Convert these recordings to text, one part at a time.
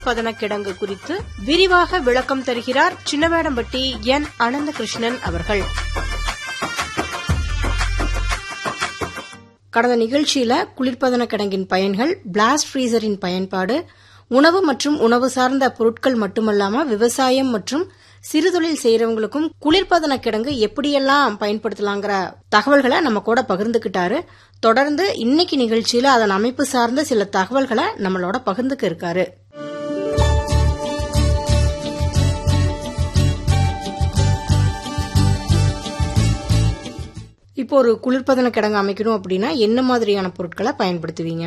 பதனக்கிடங்கு குறித்து விரிவாக விளக்கம் தருகிறார் சின்னவேடம்பட்டி என் அனந்தகிருஷ்ணன் அவர்கள் கடந்த நிகழ்ச்சியில குளிர்பதன கிடங்கின் பயன்கள் பிளாஸ்ட் ஃப்ரீசரின் பயன்பாடு உணவு மற்றும் உணவு சார்ந்த பொருட்கள் மட்டுமல்லாம விவசாயம் மற்றும் சிறுதொழில் செய்யறவங்களுக்கும் குளிர்பதன கிடங்கு எப்படியெல்லாம் பயன்படுத்தலாங்கிற தகவல்களை நம்ம கூட பகிர்ந்துகிட்டாரு தொடர்ந்து இன்னைக்கு நிகழ்ச்சியில அதன் அமைப்பு சார்ந்த சில தகவல்களை நம்மளோட பகிர்ந்துக்க இருக்காரு இப்போ ஒரு குளிர்பதன கிடங்கு அமைக்கணும் அப்படின்னா என்ன மாதிரியான பொருட்களை பயன்படுத்துவீங்க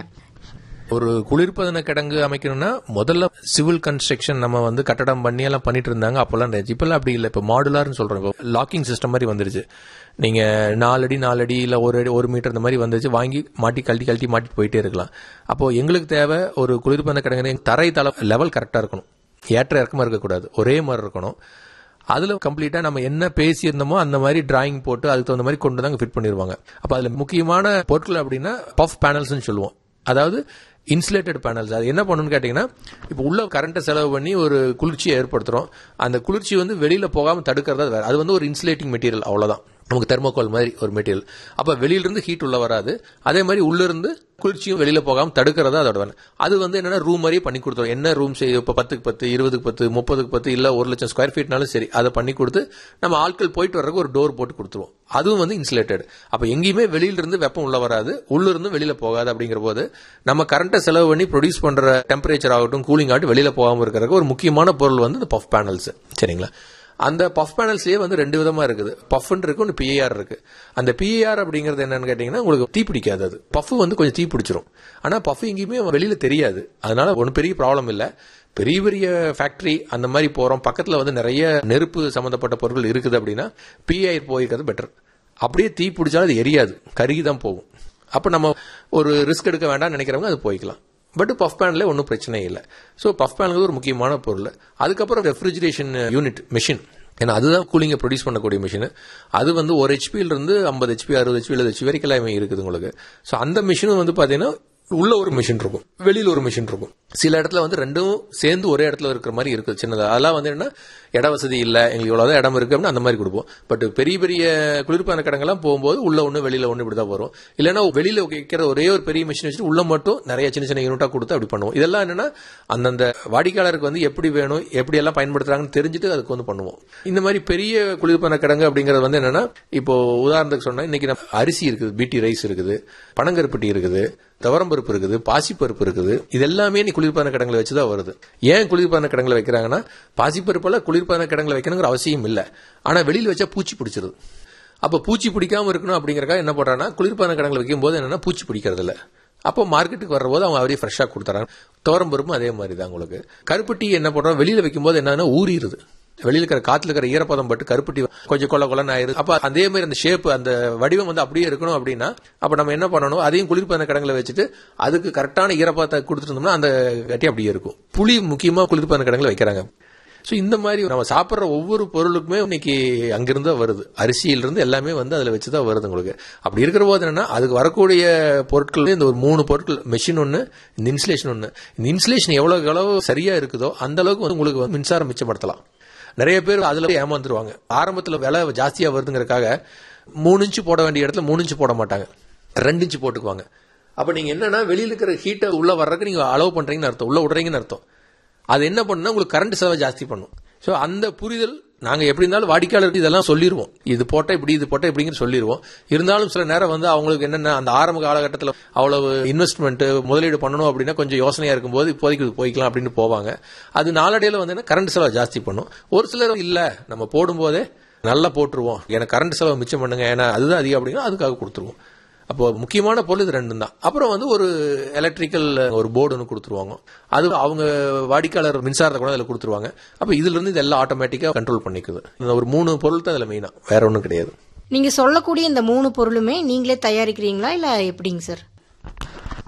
ஒரு குளிர்பதன கிடங்கு அமைக்கணும்னா முதல்ல சிவில் கன்ஸ்ட்ரக்ஷன் நம்ம வந்து கட்டடம் பண்ணி எல்லாம் பண்ணிட்டு இருந்தாங்க அப்பெல்லாம் இருந்துச்சு இப்பெல்லாம் அப்படி இல்லை இப்போ மாடுலார்னு சொல்றோம் இப்போ லாக்கிங் சிஸ்டம் மாதிரி வந்துருச்சு நீங்க நாலடி நாலடி இல்ல ஒரு அடி ஒரு மீட்டர் இந்த மாதிரி வந்துச்சு வாங்கி மாட்டி கழட்டி கழட்டி மாட்டிட்டு போயிட்டே இருக்கலாம் அப்போ எங்களுக்கு தேவை ஒரு குளிர்பதன கிடங்கு தரை தள லெவல் கரெக்டா இருக்கணும் ஏற்ற இறக்கமா இருக்கக்கூடாது ஒரே மாதிரி இருக்கணும் அதுல கம்ப்ளீட்டா நம்ம என்ன பேசியிருந்தோமோ அந்த மாதிரி டிராயிங் போட்டு அதுக்கு தகுந்த மாதிரி கொண்டு தாங்க ஃபிட் பண்ணிடுவாங்க அப்ப அதுல முக்கியமான பொருட்கள் அப்படின்னா பஃப் பேனல்ஸ்னு சொல்லுவோம் அதாவது இன்சுலேட்டட் பேனல்ஸ் அது என்ன பண்ணணும்னு கேட்டீங்கன்னா இப்போ உள்ள கரண்ட்டை செலவு பண்ணி ஒரு குளிர்ச்சியை ஏற்படுத்துறோம் அந்த குளிர்ச்சி வந்து வெளியில போகாம தடுக்கிறதா வேற அது வந்து ஒரு இன்சுலேட்டிங் மெட்டீரியல் அவ்வளவுதான் நமக்கு தெர்மோகால் மாதிரி ஒரு மெட்டீரியல் அப்ப வெளியிலிருந்து ஹீட் உள்ள வராது அதே மாதிரி உள்ள இருந்து குளிர்ச்சியும் வெளியில போகாம தடுக்கிறதா அதோட வேலை அது வந்து என்னன்னா ரூம் மாதிரியே பண்ணி கொடுத்துரும் என்ன ரூம் செய்யும் இப்ப பத்துக்கு பத்து இருபதுக்கு பத்து முப்பதுக்கு பத்து இல்ல ஒரு லட்சம் ஸ்கொயர் ஃபீட்னாலும் சரி அதை பண்ணி கொடுத்து நம்ம ஆட்கள் போயிட்டு வர்றதுக்கு ஒரு டோர் போட்டு கொடுத்துருவோம் அதுவும் வந்து இன்சுலேட்டட் அப்ப எங்கேயுமே வெளியில இருந்து வெப்பம் உள்ள வராது உள்ள இருந்து வெளியில போகாது அப்படிங்கிற போது நம்ம கரண்ட்டை செலவு பண்ணி ப்ரொடியூஸ் பண்ற டெம்பரேச்சர் ஆகட்டும் கூலிங் ஆகட்டும் வெளியில போகாம இருக்கிறதுக்கு ஒரு முக்கியமான பொருள் வந்து இந்த பஃப் பேனல்ஸ் சரிங்களா அந்த பஃப் பேனல்ஸ்லயே வந்து ரெண்டு விதமா இருக்குது பஃப் இருக்கு ஒன்று பிஏஆர் இருக்கு அந்த பிஏஆர் அப்படிங்கிறது என்னன்னு கேட்டீங்கன்னா உங்களுக்கு தீ பிடிக்காது அது பஃப் வந்து கொஞ்சம் தீ பிடிச்சிரும் ஆனா பஃப் எங்கேயுமே வெளியில தெரியாது அதனால ஒன்றும் பெரிய ப்ராப்ளம் இல்லை பெரிய பெரிய ஃபேக்டரி அந்த மாதிரி போறோம் பக்கத்துல வந்து நிறைய நெருப்பு சம்பந்தப்பட்ட பொருட்கள் இருக்குது அப்படின்னா பிஐஆர் போயிருக்கிறது பெட்டர் அப்படியே தீ பிடிச்சாலும் அது எரியாது கருகி தான் போகும் அப்ப நம்ம ஒரு ரிஸ்க் எடுக்க வேண்டாம்னு நினைக்கிறவங்க அது போய்க்கலாம் பட் பஃப் பேன்ல ஒன்றும் பிரச்சனை இல்லை ஸோ பஃப் பேனுங்கிறது ஒரு முக்கியமான பொருள் அதுக்கப்புறம் ரெஃப்ரிஜரேஷன் யூனிட் மிஷின் ஏன்னா அதுதான் கூலிங்கை ப்ரொடியூஸ் பண்ணக்கூடிய மிஷின் அது வந்து ஒரு ஹெச்பியில இருந்து ஐம்பது ஹெச்பி அறுபது ஹெச்பி எழுபது ஹெச்பி வரைக்கும் எல்லாமே இருக்குது உங்களுக்கு ஸோ அந்த மிஷினும் வந்து பார்த்தீங்கன்னா உள்ள ஒரு மிஷின் இருக்கும் வெளியில ஒரு மிஷின் இருக்கும் சில இடத்துல வந்து ரெண்டும் சேர்ந்து ஒரே இடத்துல இருக்கிற மாதிரி இருக்குது சின்னதா அதெல்லாம் வந்து என்ன இட வசதி இல்லை எங்களுக்கு இவ்வளவுதான் இடம் இருக்கு அப்படின்னு அந்த மாதிரி கொடுப்போம் பட் பெரிய பெரிய குளிர்பான கடங்கெல்லாம் போகும்போது உள்ள ஒன்று வெளியில ஒன்று இப்படி தான் வரும் இல்லைன்னா வெளியில வைக்கிற ஒரே ஒரு பெரிய மிஷின் வச்சுட்டு உள்ள மட்டும் நிறைய சின்ன சின்ன யூனிட்டா கொடுத்து அப்படி பண்ணுவோம் இதெல்லாம் என்னன்னா அந்தந்த வாடிக்கையாளருக்கு வந்து எப்படி வேணும் எப்படி எல்லாம் பயன்படுத்துறாங்கன்னு தெரிஞ்சுட்டு அதுக்கு வந்து பண்ணுவோம் இந்த மாதிரி பெரிய குளிர்பான கிடங்கு அப்படிங்கிறது வந்து என்னன்னா இப்போ உதாரணத்துக்கு சொன்னா இன்னைக்கு நம்ம அரிசி இருக்குது பிடி ரைஸ் இருக்குது பனங்கருப்பட்டி இருக்குது துவரம்பருப்பு இருக்குது பாசிப்பருப்பு இருக்குது இது எல்லாமே நீ குளிர்பான கிடங்குல வச்சுதான் வருது ஏன் குளிர்பான கிடங்குல வைக்கிறாங்கன்னா பாசிப்பருப்பெல்லாம் குளிர்பான கிடங்குல வைக்கணுங்கிற அவசியம் இல்லை ஆனா வெளியில வச்சா பூச்சி பிடிச்சிருது அப்ப பூச்சி பிடிக்காம இருக்கணும் அப்படிங்கறக்காக என்ன பண்றாங்கன்னா குளிர்பான கிடங்குல வைக்கும் போது என்னன்னா பூச்சி பிடிக்கிறது இல்ல அப்போ மார்க்கெட்டுக்கு வர்ற போது அவங்க அவரே ஃப்ரெஷ்ஷாக கொடுத்துறாங்க துவரம்பருப்பும் அதே மாதிரி தான் உங்களுக்கு கருப்பட்டி என்ன பண்றோம் வெளியில வைக்கும்போது என்னன்னா ஊறிடுது வெளியில இருக்கிற காத்துல இருக்கிற ஈரப்பதம் பட்டு கருப்பட்டி கொஞ்சம் கொள்ள கொள்ளன்னு ஆயிருது அப்ப அதே மாதிரி அந்த ஷேப் அந்த வடிவம் வந்து அப்படியே இருக்கணும் அப்படின்னா அப்ப நம்ம என்ன பண்ணணும் அதையும் குளிர்பதன கிடங்குல வச்சுட்டு அதுக்கு கரெக்டான ஈரப்பதத்தை கொடுத்துருந்தோம்னா அந்த கட்டி அப்படியே இருக்கும் புளி முக்கியமா குளிர்பதன கிடங்குல வைக்கிறாங்க ஸோ இந்த மாதிரி நம்ம சாப்பிட்ற ஒவ்வொரு பொருளுக்குமே இன்னைக்கு அங்கிருந்து தான் வருது அரிசியிலிருந்து எல்லாமே வந்து அதில் வச்சு தான் வருது உங்களுக்கு அப்படி இருக்கிற போது என்னன்னா அதுக்கு வரக்கூடிய பொருட்கள் இந்த ஒரு மூணு பொருட்கள் மெஷின் ஒன்று இந்த இன்சுலேஷன் ஒன்று இந்த இன்சுலேஷன் எவ்வளவு எவ்வளவு சரியா இருக்குதோ அந்த அளவுக்கு வந்து உங்களுக்கு வந்து மின்சாரம் மிச்சப்படுத்தலாம் நிறைய பேர் அதுல ஏமாந்துருவாங்க ஆரம்பத்துல விலை ஜாஸ்தியா வருதுங்கிறதுக்காக மூணு இன்ச்சு போட வேண்டிய இடத்துல மூணு இன்ச்சு போட மாட்டாங்க ரெண்டு இன்ச்சு போட்டுக்குவாங்க அப்ப நீங்க என்னன்னா வெளியில இருக்கிற ஹீட்டை உள்ள வர்றதுக்கு நீங்க அலோவ் பண்றீங்கன்னு அர்த்தம் உள்ள விடுறீங்கன்னு அர்த்தம் அது என்ன பண்ணுன்னா உங்களுக்கு கரண்ட் செலவை ஜாஸ்தி பண்ணும் ஸோ அந்த புரிதல் நாங்க எப்படி இருந்தாலும் வாடிக்கையாளருக்கு இதெல்லாம் சொல்லிடுவோம் இது போட்டா இப்படி இது போட்டா இப்படிங்கிற சொல்லிடுவோம் இருந்தாலும் சில நேரம் வந்து அவங்களுக்கு என்னென்ன அந்த ஆரம்ப காலகட்டத்தில் அவ்வளவு இன்வெஸ்ட்மெண்ட் முதலீடு பண்ணணும் அப்படின்னா கொஞ்சம் யோசனையா இருக்கும்போது இப்போதைக்கு இது போய்க்கலாம் அப்படின்னு போவாங்க அது நாளடைவில் வந்து கரண்ட் செலவு ஜாஸ்தி பண்ணும் ஒரு சிலர் இல்ல நம்ம போடும்போதே நல்லா போட்டுருவோம் எனக்கு கரண்ட் செலவு மிச்சம் பண்ணுங்க ஏன்னா அதுதான் அதிகம் அப்படின்னா அதுக்காக கொடுத்துருவோம் அப்போ முக்கியமான பொருள் இது ரெண்டும் தான் அப்புறம் வந்து ஒரு எலக்ட்ரிக்கல் ஒரு போர்டு ஒன்று கொடுத்துருவாங்க அது அவங்க வாடிக்கையாளர் மின்சாரத்தை கூட அதில் கொடுத்துருவாங்க அப்போ இதுல இருந்து இதெல்லாம் ஆட்டோமேட்டிக்காக கண்ட்ரோல் பண்ணிக்குது இந்த ஒரு மூணு பொருள் தான் இதில் மெயினாக வேற ஒன்றும் கிடையாது நீங்க சொல்லக்கூடிய இந்த மூணு பொருளுமே நீங்களே தயாரிக்கிறீங்களா இல்ல எப்படிங்க சார்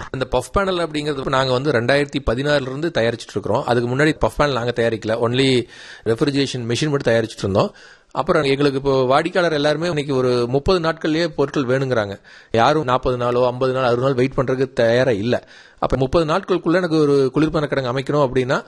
இந்த பஃப் பேனல் அப்படிங்கிறது நாங்க வந்து ரெண்டாயிரத்தி பதினாறுல இருந்து தயாரிச்சிட்டு இருக்கிறோம் அதுக்கு முன்னாடி பஃப் பேனல் நாங்க தயாரிக்கல ஒன்லி ரெஃப்ரிஜரேஷன் மிஷின் மட்டும் தயாரிச்சிட்டு இருந்தோம் அப்புறம் எங்களுக்கு இப்போ வாடிக்கையாளர் எல்லாருமே இன்னைக்கு ஒரு முப்பது நாட்கள்லயே பொருட்கள் வேணுங்கிறாங்க யாரும் நாற்பது நாளோ ஐம்பது நாள் அறுபது நாள் வெயிட் பண்றதுக்கு தயாரா இல்ல அப்ப முப்பது நாட்களுக்குள்ள எனக்கு ஒரு குளிர்பான கிடங்கு அமைக்கணும் அப்படின்னா